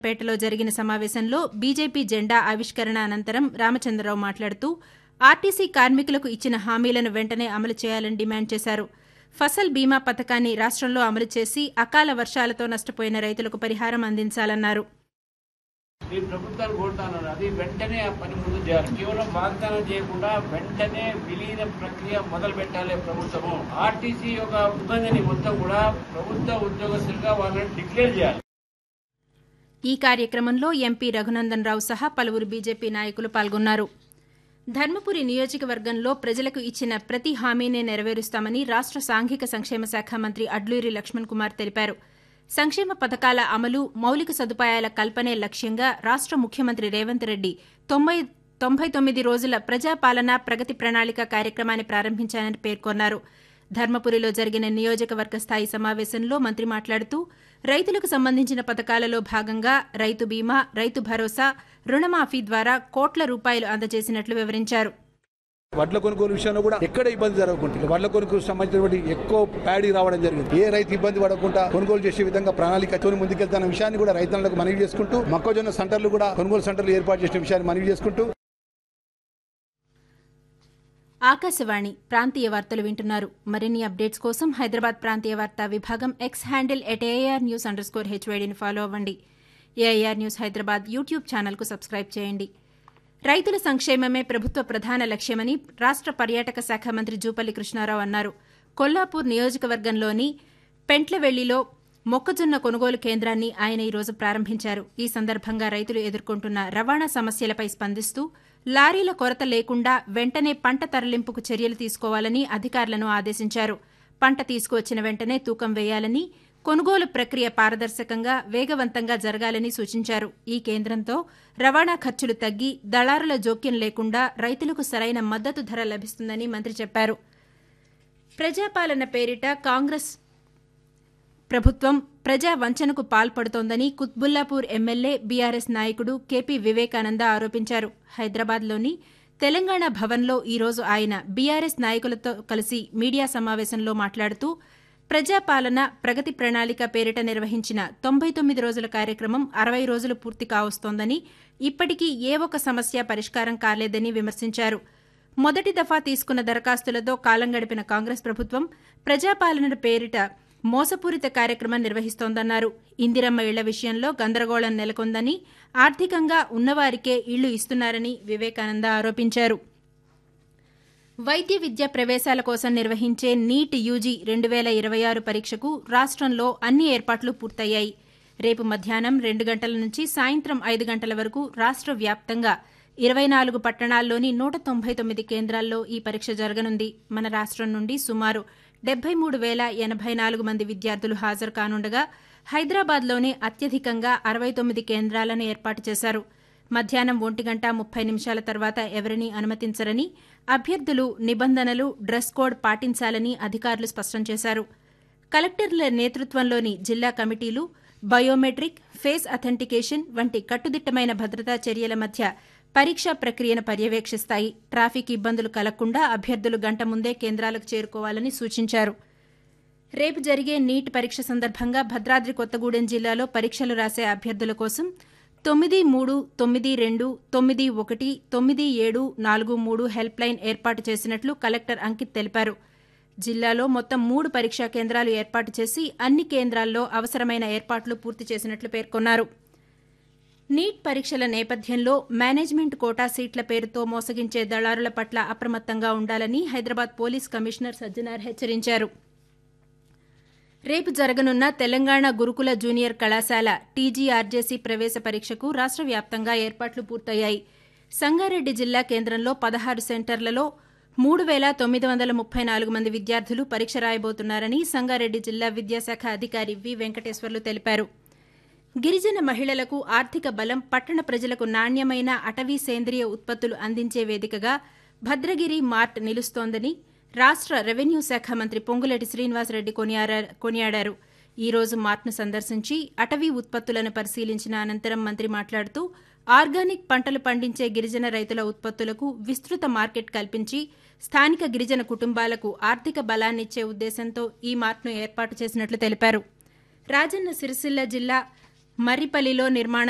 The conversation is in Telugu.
పేటలో జరిగిన సమావేశంలో బీజేపీ జెండా ఆవిష్కరణ అనంతరం రామచంద్రరావు మాట్లాడుతూ ఆర్టీసీ కార్మికులకు ఇచ్చిన హామీలను వెంటనే అమలు చేయాలని డిమాండ్ చేశారు ఫసల్ బీమా పథకాన్ని రాష్టంలో అమలు చేసి అకాల వర్షాలతో నష్టపోయిన రైతులకు పరిహారం అందించాలన్నారు ఈ ప్రభుత్వాలు కోరుతున్నారు అది వెంటనే ఆ పని ముందు చేయాలి కేవలం వాగ్దానం చేయకుండా వెంటనే విలీన ప్రక్రియ మొదలు పెట్టాలి ప్రభుత్వము ఆర్టీసీ యొక్క ఇబ్బందిని మొత్తం కూడా ప్రభుత్వ ఉద్యోగస్తులుగా వాళ్ళని డిక్లేర్ చేయాలి ఈ కార్యక్రమంలో ఎంపీ రఘునందన్ రావు సహా పలువురు బీజేపీ నాయకులు పాల్గొన్నారు ధర్మపురి నియోజకవర్గంలో ప్రజలకు ఇచ్చిన ప్రతి హామీనే నెరవేరుస్తామని రాష్ట సాంఘిక సంక్షేమ శాఖ మంత్రి అడ్లూరి లక్ష్మణ్ కుమార్ తెలిపారు సంక్షేమ పథకాల అమలు మౌలిక సదుపాయాల కల్పనే లక్ష్యంగా రాష్ట ముఖ్యమంత్రి రేవంత్ రెడ్డి తొంభై తొంభై తొమ్మిది రోజుల ప్రజాపాలన ప్రగతి ప్రణాళిక కార్యక్రమాన్ని ప్రారంభించారని పేర్కొన్నారు ధర్మపురిలో జరిగిన నియోజకవర్గ స్థాయి సమావేశంలో మంత్రి మాట్లాడుతూ రైతులకు సంబంధించిన పథకాలలో భాగంగా రైతు బీమా రైతు భరోసా రుణమాఫీ ద్వారా కోట్ల రూపాయలు అందజేసినట్లు వివరించారు వడ్ల కొనుగోలు విషయంలో కూడా ఎక్కడ ఇబ్బంది జరగకుండా వడ్ల కొనుగోలు సంబంధించినటువంటి ఎక్కువ ప్యాడీ రావడం జరిగింది ఏ రైతు ఇబ్బంది పడకుండా కొనుగోలు చేసే విధంగా ప్రణాళిక తోని ముందుకెళ్తున్న విషయాన్ని కూడా రైతులకు మనవి చేసుకుంటూ మొక్కజొన్న సెంటర్లు కూడా కొనుగోలు సెంటర్లు ఏర్పాటు చేసిన విషయాన్ని మనవి చేసుకుంటూ ఆకాశవాణి ప్రాంతీయ వార్తలు వింటున్నారు మరిన్ని అప్డేట్స్ కోసం హైదరాబాద్ ప్రాంతీయ వార్తా విభాగం X handle at AR news underscore స్కోర్ హెచ్వైడీని ఫాలో అవ్వండి ఏఐఆర్ న్యూస్ హైదరాబాద్ యూట్యూబ్ ఛానల్కు సబ్స్క్రైబ్ చేయండి రైతుల సంక్షేమమే ప్రభుత్వ ప్రధాన లక్ష్యమని రాష్ట పర్యాటక శాఖ మంత్రి జూపల్లి కృష్ణారావు అన్నారు కొల్లాపూర్ నియోజకవర్గంలోని పెంట్లవెల్లిలో మొక్కజొన్న కొనుగోలు కేంద్రాన్ని ఆయన ఈరోజు ప్రారంభించారు ఈ సందర్భంగా రైతులు ఎదుర్కొంటున్న రవాణా సమస్యలపై స్పందిస్తూ లారీల కొరత లేకుండా వెంటనే పంట తరలింపుకు చర్యలు తీసుకోవాలని అధికారులను ఆదేశించారు పంట తీసుకువచ్చిన వెంటనే తూకం వేయాలని కొనుగోలు ప్రక్రియ పారదర్శకంగా వేగవంతంగా జరగాలని సూచించారు ఈ కేంద్రంతో రవాణా ఖర్చులు తగ్గి దళారుల జోక్యం లేకుండా రైతులకు సరైన మద్దతు ధర లభిస్తుందని మంత్రి చెప్పారు ప్రజాపాలన పేరిట కాంగ్రెస్ ప్రభుత్వం ప్రజా వంచనకు పాల్పడుతోందని కుత్బుల్లాపూర్ ఎమ్మెల్యే బీఆర్ఎస్ నాయకుడు కేపీ వివేకానంద ఆరోపించారు హైదరాబాద్లోని తెలంగాణ భవన్లో ఈరోజు ఆయన బీఆర్ఎస్ నాయకులతో కలిసి మీడియా సమావేశంలో మాట్లాడుతూ ప్రజాపాలన ప్రగతి ప్రణాళిక పేరిట నిర్వహించిన తొంభై తొమ్మిది రోజుల కార్యక్రమం అరవై రోజులు పూర్తి కావస్తోందని ఇప్పటికీ ఏ ఒక్క సమస్య పరిష్కారం కాలేదని విమర్శించారు మొదటి దఫా తీసుకున్న దరఖాస్తులతో కాలం గడిపిన కాంగ్రెస్ ప్రభుత్వం ప్రజాపాలన పేరిట మోసపూరిత కార్యక్రమం నిర్వహిస్తోందన్నారు ఇందిరమ్మ ఇళ్ల విషయంలో గందరగోళం నెలకొందని ఆర్థికంగా ఉన్నవారికే ఇళ్లు ఇస్తున్నారని వివేకానంద ఆరోపించారు వైద్య విద్య ప్రవేశాల కోసం నిర్వహించే నీట్ యూజీ రెండు వేల ఇరవై ఆరు పరీక్షకు రాష్ట్రంలో అన్ని ఏర్పాట్లు పూర్తయ్యాయి రేపు మధ్యాహ్నం రెండు గంటల నుంచి సాయంత్రం ఐదు గంటల వరకు రాష్ట్ర వ్యాప్తంగా ఇరవై నాలుగు పట్టణాల్లోని నూట తొంభై తొమ్మిది కేంద్రాల్లో ఈ పరీక్ష జరగనుంది మన రాష్ట్రం నుండి సుమారు డెబ్బై మూడు వేల ఎనభై నాలుగు మంది విద్యార్థులు హాజరు కానుండగా హైదరాబాద్లోనే అత్యధికంగా అరవై తొమ్మిది కేంద్రాలను ఏర్పాటు చేశారు మధ్యాహ్నం ఒంటి గంట ముప్పై నిమిషాల తర్వాత ఎవరినీ అనుమతించరని అభ్యర్థులు నిబంధనలు డ్రెస్ కోడ్ పాటించాలని అధికారులు స్పష్టం చేశారు కలెక్టర్ల నేతృత్వంలోని జిల్లా కమిటీలు బయోమెట్రిక్ ఫేస్ అథెంటికేషన్ వంటి కట్టుదిట్టమైన భద్రతా చర్యల మధ్య పరీక్షా ప్రక్రియను పర్యవేక్షిస్తాయి ట్రాఫిక్ ఇబ్బందులు కలగకుండా అభ్యర్థులు గంట ముందే కేంద్రాలకు చేరుకోవాలని సూచించారు రేపు జరిగే నీట్ పరీక్ష సందర్భంగా భద్రాద్రి కొత్తగూడెం జిల్లాలో పరీక్షలు రాసే అభ్యర్థుల కోసం తొమ్మిది మూడు తొమ్మిది రెండు తొమ్మిది ఒకటి తొమ్మిది ఏడు నాలుగు మూడు హెల్ప్ లైన్ ఏర్పాటు చేసినట్లు కలెక్టర్ అంకిత్ తెలిపారు జిల్లాలో మొత్తం మూడు పరీక్షా కేంద్రాలు ఏర్పాటు చేసి అన్ని కేంద్రాల్లో అవసరమైన ఏర్పాట్లు పూర్తి చేసినట్లు పేర్కొన్నారు నీట్ పరీక్షల నేపథ్యంలో మేనేజ్మెంట్ కోటా సీట్ల పేరుతో మోసగించే దళారుల పట్ల అప్రమత్తంగా ఉండాలని హైదరాబాద్ పోలీస్ కమిషనర్ సజ్జనార్ హెచ్చరించారు రేపు జరగనున్న తెలంగాణ గురుకుల జూనియర్ కళాశాల టీజీఆర్జేసీ ప్రవేశ పరీక్షకు రాష్ట్ర వ్యాప్తంగా ఏర్పాట్లు పూర్తయ్యాయి సంగారెడ్డి జిల్లా కేంద్రంలో పదహారు సెంటర్లలో మూడు వేల తొమ్మిది వందల ముప్పై నాలుగు మంది విద్యార్థులు పరీక్ష రాయబోతున్నారని సంగారెడ్డి జిల్లా విద్యాశాఖ అధికారి వి వెంకటేశ్వర్లు తెలిపారు గిరిజన మహిళలకు ఆర్థిక బలం పట్టణ ప్రజలకు నాణ్యమైన అటవీ సేంద్రియ ఉత్పత్తులు అందించే వేదికగా భద్రగిరి మార్ట్ నిలుస్తోందని రాష్ట్ర రెవెన్యూ శాఖ మంత్రి పొంగులేటి శ్రీనివాసరెడ్డి కొనియాడారు ఈ రోజు మార్ట్ను సందర్శించి అటవీ ఉత్పత్తులను పరిశీలించిన అనంతరం మంత్రి మాట్లాడుతూ ఆర్గానిక్ పంటలు పండించే గిరిజన రైతుల ఉత్పత్తులకు విస్తృత మార్కెట్ కల్పించి స్థానిక గిరిజన కుటుంబాలకు ఆర్థిక బలాన్నిచ్చే ఉద్దేశంతో ఈ మార్ట్ను ఏర్పాటు చేసినట్లు తెలిపారు రాజన్న సిరిసిల్ల జిల్లా మర్రిపల్లిలో నిర్మాణం